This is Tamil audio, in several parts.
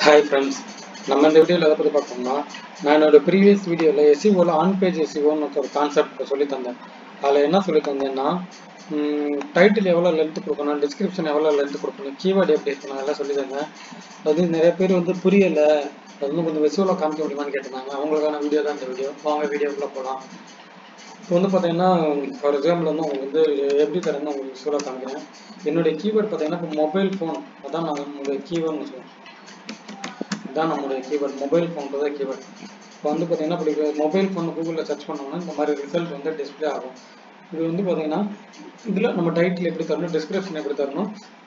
ஹாய் ஃப்ரெண்ட்ஸ் நம்ம இந்த வீடியோவில் எதை பற்றி பார்க்கணும்னா நான் என்னோட ப்ரீவியஸ் வீடியோவில் எஸ்இஓவில் ஆன் பேஜ் எஸ்இஓன்னு ஒரு கான்செப்ட் சொல்லி தந்தேன் அதில் என்ன சொல்லி தந்தேன்னா டைட்டில் எவ்வளோ லென்த் கொடுக்கணும் டிஸ்கிரிப்ஷன் எவ்வளோ லென்த் கொடுக்கணும் கீவேர்டு எப்படி இருக்கணும் அதெல்லாம் சொல்லி தந்தேன் அது நிறைய பேர் வந்து புரியலை அது வந்து கொஞ்சம் விசுவலாக காமிக்க முடியுமான்னு கேட்டிருந்தாங்க அவங்களுக்கான வீடியோ தான் இந்த வீடியோ வாங்க வீடியோக்குள்ளே போகலாம் இப்போ வந்து பார்த்தீங்கன்னா ஃபார் எக்ஸாம்பிள் வந்து உங்களுக்கு வந்து எப்படி தரேன்னு உங்களுக்கு விசுவலாக காமிக்கிறேன் என்னுடைய கீவேர்டு பார்த்தீங்கன்னா இப்போ மொபைல் ஃபோன் அதான் நான் உங்களுடைய கீவேர்ட்னு சொல்லுவேன் இதுதான் நம்மளுடைய கீவேர்ட் மொபைல் ஃபோன்றது கீவேர்ட் இப்போ வந்து பார்த்தீங்கன்னா இப்படி மொபைல் ஃபோன் கூகுளில் சர்ச் பண்ணோம்னா இந்த மாதிரி ரிசல்ட் வந்து டிஸ்பிளே ஆகும் இது வந்து பார்த்தீங்கன்னா இதில் நம்ம டைட்டில் எப்படி தரணும் டிஸ்கிரிப்ஷன் எப்படி தரணும்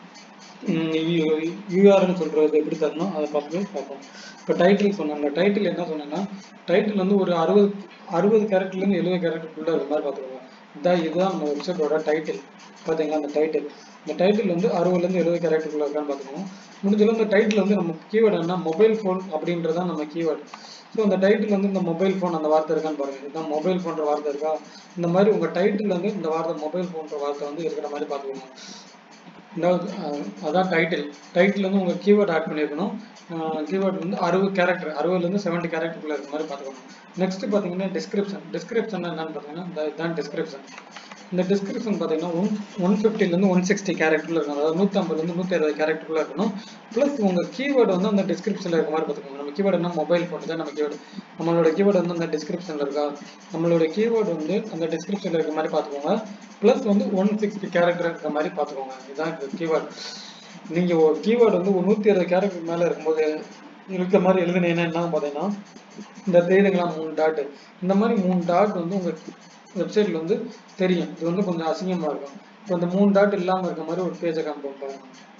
யூஆர்னு சொல்கிறது எப்படி தரணும் அதை பார்த்து பார்ப்போம் இப்போ டைட்டில் சொன்னாங்க டைட்டில் என்ன சொன்னேன்னா டைட்டில் வந்து ஒரு அறுபது அறுபது கேரக்டர்லேருந்து எழுபது கேரக்டருக்குள்ளே இருக்கிற மாதிரி பார்த்துக்கோங்க இதான் இதுதான் நம்ம வெப்சைட்டோட டைட்டில் பார்த்தீங்களா அந்த டைட்டில் இந்த டைட்டில் வந்து அறுபதுலேருந்து எழுபது கேரக்டருக்குள்ள இருக்கான்னு பார்த்துக்கோங்க முடிஞ்சளவு இந்த டைட்டில் வந்து நம்ம கீவேர்டு என்ன மொபைல் ஃபோன் அப்படின்றதான் நம்ம கீவேர்டு ஸோ அந்த டைட்டில் வந்து இந்த மொபைல் ஃபோன் அந்த வார்த்தை இருக்கான்னு பாருங்க இதுதான் மொபைல் ஃபோன்ற வார்த்தை இருக்கா இந்த மாதிரி உங்கள் டைட்டில் வந்து இந்த வார்த்தை மொபைல் ஃபோன்ற வார்த்தை வந்து இருக்கிற மாதிரி பார்த்துக்கோங்க ரெண்டாவது அதான் டைட்டில் டைட்டில் வந்து உங்கள் கீவேர்ட் ஆட் பண்ணியிருக்கணும் கீவேர்ட் வந்து அறுபது கேரக்டர் அறுபதுலேருந்து செவன்ட்டி கேரக்டருக்குள்ள இருக்க மாதிரி பார்த்துக்கணும் நெக்ஸ்ட் பார்த்தீங்கன்னா டிஸ்கிரிப்ஷன் டிஸ்கிரிப்ஷன் என்னன்னு பார்த்தீங்கன்னா இதுதான் டிஸ்கிரிப்ஷன் இந்த டிஸ்கிரிப்ஷன் பார்த்தீங்கன்னா ஒன் ஒன் ஃபிஃப்டிலேருந்து ஒன் சிக்ஸ்டி கேரக்டரில் இருக்கணும் அதாவது நூற்றம்பதுலேருந்து நூற்றி அறுபது கேரக்டருக்குள்ள இருக்கணும் ப்ளஸ் உங்கள் கீவேர்டு வந்து அந்த டிஸ்கிரிப்ஷனில் இருக்க மாதிரி பார்த்துக்கோங்க நம்ம கீவேர்டு என்ன மொபைல் ஃபோன் தான் நம்ம கீவேர்டு நம்மளோட கீவேர்டு வந்து அந்த டிஸ்கிரிப்ஷனில் இருக்கா நம்மளோட கீவேர்டு வந்து அந்த டிஸ்கிரிப்ஷனில் இருக்க மாதிரி பார்த்துக்கோங்க ப்ளஸ் வந்து ஒன் சிக்ஸ்டி கேரக்டர் இருக்கிற மாதிரி பார்த்துக்கோங்க இதுதான் கீவேர்டு நீங்கள் ஒரு கீவேர்டு வந்து ஒரு நூற்றி அறுபது கேரக்டர் மேலே இருக்கும்போது இருக்க மாதிரி எழுதுனீங்கன்னா என்ன பார்த்தீங்கன்னா இந்த தெரியுதுங்களா மூணு டாட் இந்த மாதிரி மூணு டாட் வந்து உங்கள் வெப்சைட்டில் வந்து தெரியும் இது வந்து கொஞ்சம் அசிங்கமாக இருக்கும் இப்போ இந்த மூணு டாட் இல்லாமல் இருக்க மாதிரி ஒரு பேஜை காமிப்போம் பாருங்க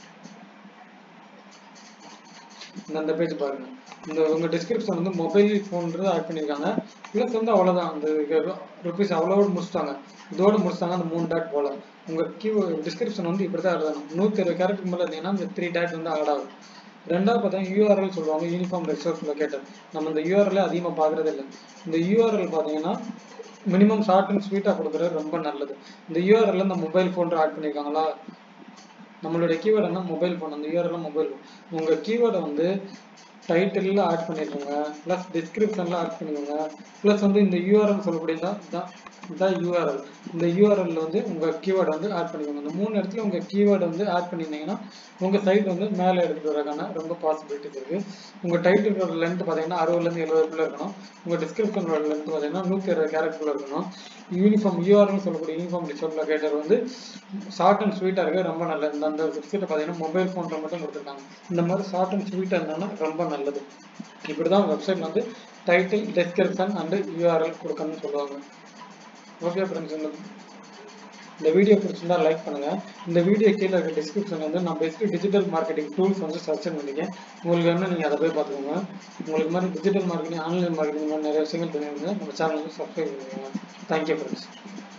இந்த அந்த பேஜ் பாருங்க இந்த உங்கள் டிஸ்கிரிப்ஷன் வந்து மொபைல் ஃபோன்றது ஆட் பண்ணியிருக்காங்க ப்ளஸ் வந்து அவ்வளோதான் அந்த ருபீஸ் அவ்வளோட முடிச்சிட்டாங்க இதோட முடிச்சிட்டாங்க அந்த மூணு டாட் போல உங்கள் கியூ டிஸ்கிரிப்ஷன் வந்து இப்படி தான் எழுதணும் நூற்றி இருபது கேரக்டருக்கு மேலே இருந்தீங்கன்னா இந்த த்ரீ டாட் வந்து ஆட் ஆகும் ரெண்டாவது பார்த்தீங்கன்னா யூஆர்எல் சொல்லுவாங்க யூனிஃபார்ம் ரிசோர்ஸ் லொக்கேட்டர் நம்ம இந்த யூஆர்எல் அதிகமாக பார்க்குறது இல்லை இந்த யூஆர்எல் பார்த்தீங்கன்னா மினிமம் ஷார்ட் அண்ட் ஸ்வீட்டாக கொடுக்குறது ரொம்ப நல்லது இந்த யூஆர்எல் இந்த மொபைல் ஃபோன் ஆட் பண்ணியிருக்காங்களா நம்மளுடைய கீவேர்டு என்ன மொபைல் ஃபோன் அந்த யூஆர்எல் மொபைல் ஃபோன் உங்கள் கீவேர்டை வந்து டைட்டிலில் ஆட் பண்ணியிருக்கோங்க ப்ளஸ் டிஸ்கிரிப்ஷனில் ஆட் பண்ணிக்கோங்க ப்ளஸ் வந்து இந்த யூஆர்எல் சொல்லக்கூடிய தான் இதான் இதான் யூஆர்எல் இந்த யூஆர்எல் வந்து உங்கள் கீவேர்டை வந்து ஆட் பண்ணிக்கோங்க இந்த மூணு இடத்துல உங்கள் கீவேர்டை வந்து ஆட் பண்ணியிருந்தீங்கன்னா உங்கள் சைட் வந்து மேலே எடுத்துகிட்டு வரக்கான ரொம்ப பாசிபிலிட்டிஸ் இருக்குது உங்கள் டைட்டிலோட லென்த் பார்த்தீங்கன்னா அறுபதுலேருந்து எழுபதுக்குள்ளே இருக்கணும் உங்கள் டிஸ்கிரிப்ஷனோட லென்த் பார்த்தீங்கன்னா நூற்றி அறுபது கேரக்டர்ல இருக்கணும் யூனிஃபார்ம் யூஆர்எல் சொல்லக்கூடிய யூனிஃபார்ம் ரிசோர்ட் லொக்கேட்டர் வந்து ஷார்ட் அண்ட் ஸ்வீட்டாக இருக்குது ரொம்ப நல்லது இந்த அந்த வெப்சைட்டை பார்த்தீங்கன்னா மொபைல் ஃபோனில் மட்டும் கொடுத்துருக்காங்க இந்த மாதிரி ஷார்ட் அண்ட் ஸ்வீட்டாக இருந்தாங்கன்னா ரொம்ப நல்லது இப்படி தான் வெப்சைட் வந்து டைட்டில் டிஸ்கிரிப்ஷன் அண்டு யூஆர்எல் கொடுக்கணும்னு சொல்லுவாங்க ஓகே ஃப்ரெண்ட்ஸ் இந்த இந்த வீடியோ பிடிச்சிருந்தா லைக் பண்ணுங்க இந்த வீடியோ கீழே இருக்க டிஸ்கிரிப்ஷன் வந்து நான் பெஸ்ட் டிஜிட்டல் மார்க்கெட்டிங் டூல்ஸ் வந்து சர்ச் பண்ணிருக்கேன் உங்களுக்கு வேணும் நீங்கள் அதை போய் பார்த்துக்கோங்க உங்களுக்கு மாதிரி டிஜிட்டல் மார்க்கெட்டிங் ஆன்லைன் மார்க்கெட்டிங் மாதிரி நிறைய விஷயங்கள் தெரியுங்க நம்ம சேனல் வந்து சப்ஸ்கிரைப் பண்ணிக்கோங்க தேங்க்யூ ஃப்ரெண்ட்ஸ்